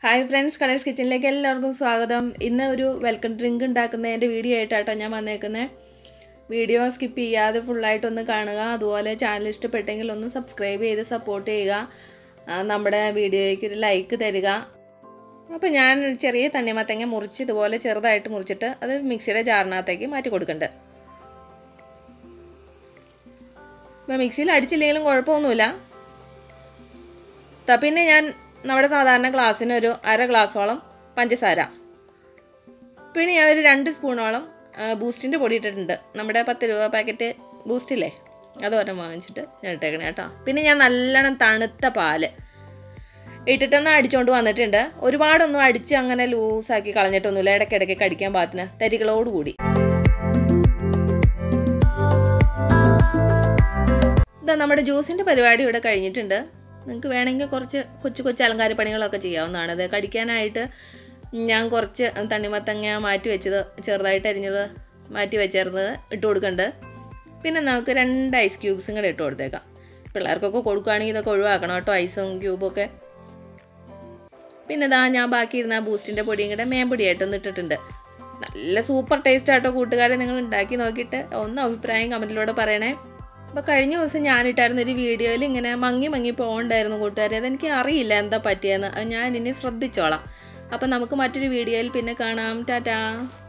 hi friends colours കിച്ചണിലേക്ക് എല്ലാവർക്കും സ്വാഗതം ഇന്ന് ഒരു വെൽക്കം ഡ്രിങ്ക് ഉണ്ടാക്കുന്നതിൻ്റെ വീഡിയോ ആയിട്ടാട്ടോ ഞാൻ വന്നേക്കുന്നത് വീഡിയോ സ്കിപ്പ് ചെയ്യാതെ ഫുള്ളായിട്ടൊന്ന് കാണുക അതുപോലെ ചാനൽ ഇഷ്ടപ്പെട്ടെങ്കിൽ ഒന്ന് സബ്സ്ക്രൈബ് ചെയ്ത് സപ്പോർട്ട് ചെയ്യുക ആ, നമ്മുടെ വീഡിയോയ്ക്ക് ഒരു ലൈക്ക് തരിക അപ്പോൾ ഞാൻ ചെറിയ തണ്ണിമത്തങ്ങ മുറിച്ച് ഇതുപോലെ ചെറുതായിട്ട് മുറിച്ചിട്ട് അത് മിക്സിയുടെ ജാറിനകത്തേക്ക് മാറ്റി കൊടുക്കുന്നുണ്ട് ഇപ്പോൾ മിക്സിയിൽ അടിച്ചില്ലെങ്കിലും കുഴപ്പമൊന്നുമില്ല ത- പിന്നെ ഞാൻ നമ്മുടെ സാധാരണ ഗ്ലാസ്സിന് ഒരു അര ഗ്ലാസ്സോളം പഞ്ചസാര പിന്നെ ഞാൻ ഒരു രണ്ട് സ്പൂണോളം ബൂസ്റ്റിൻ്റെ പൊടി ഇട്ടിട്ടുണ്ട് നമ്മുടെ പത്ത് രൂപ പാക്കറ്റ് ബൂസ്റ്റില്ലേ അത് ഒരെണ്ണം വാങ്ങിച്ചിട്ട് ഞാൻ ഇട്ടേക്കണേ കേട്ടോ പിന്നെ ഞാൻ നല്ലോണം തണുത്ത പാല് ഇട്ടിട്ടൊന്ന് അടിച്ചുകൊണ്ട് വന്നിട്ടുണ്ട് ഒരുപാടൊന്നും അടിച്ച് അങ്ങനെ ലൂസാക്കി കളഞ്ഞിട്ടൊന്നുമില്ല ഇടയ്ക്കിടയ്ക്ക് കടിക്കാൻ പാകത്തിന് തരികളോട് കൂടി ഇതാ നമ്മുടെ ജ്യൂസിൻ്റെ പരിപാടി ഇവിടെ കഴിഞ്ഞിട്ടുണ്ട് നിങ്ങൾക്ക് വേണമെങ്കിൽ കുറച്ച് കൊച്ചു കൊച്ചു അലങ്കാര പണികളൊക്കെ ചെയ്യാവുന്നതാണ് അത് കടിക്കാനായിട്ട് ഞാൻ കുറച്ച് തണ്ണിമത്തങ്ങ മാറ്റി വെച്ചത് ചെറുതായിട്ട് അരിഞ്ഞത് മാറ്റി വെച്ചിരുന്നത് ഇട്ട് കൊടുക്കുന്നുണ്ട് പിന്നെ നമുക്ക് രണ്ട് ഐസ് ക്യൂബ്സും കൂടെ ഇട്ട് കൊടുത്തേക്കാം പിള്ളേർക്കൊക്കെ കൊടുക്കുകയാണെങ്കിൽ ഇതൊക്കെ ഒഴിവാക്കണം കേട്ടോ ഐസും ക്യൂബൊക്കെ പിന്നെ ഇതാ ഞാൻ ബാക്കിയിരുന്ന ആ ബൂസ്റ്റിൻ്റെ പൊടിയും കൂടെ മേമ്പൊടിയായിട്ടൊന്ന് ഇട്ടിട്ടുണ്ട് നല്ല സൂപ്പർ ടേസ്റ്റ് ആട്ടോ കൂട്ടുകാരെ നിങ്ങൾ ഉണ്ടാക്കി നോക്കിയിട്ട് ഒന്ന് അഭിപ്രായം കമൻറ്റിലൂടെ പറയണേ അപ്പോൾ കഴിഞ്ഞ ദിവസം ഞാനിട്ടായിരുന്ന ഒരു വീഡിയോയിൽ ഇങ്ങനെ മങ്ങി മങ്ങി പോകണ്ടായിരുന്നു കൂട്ടുകാരെ അതെനിക്ക് അറിയില്ല എന്താ പറ്റിയെന്ന് അത് ഞാൻ ഇനി ശ്രദ്ധിച്ചോളാം അപ്പോൾ നമുക്ക് മറ്റൊരു വീഡിയോയിൽ പിന്നെ കാണാം ടാറ്റാ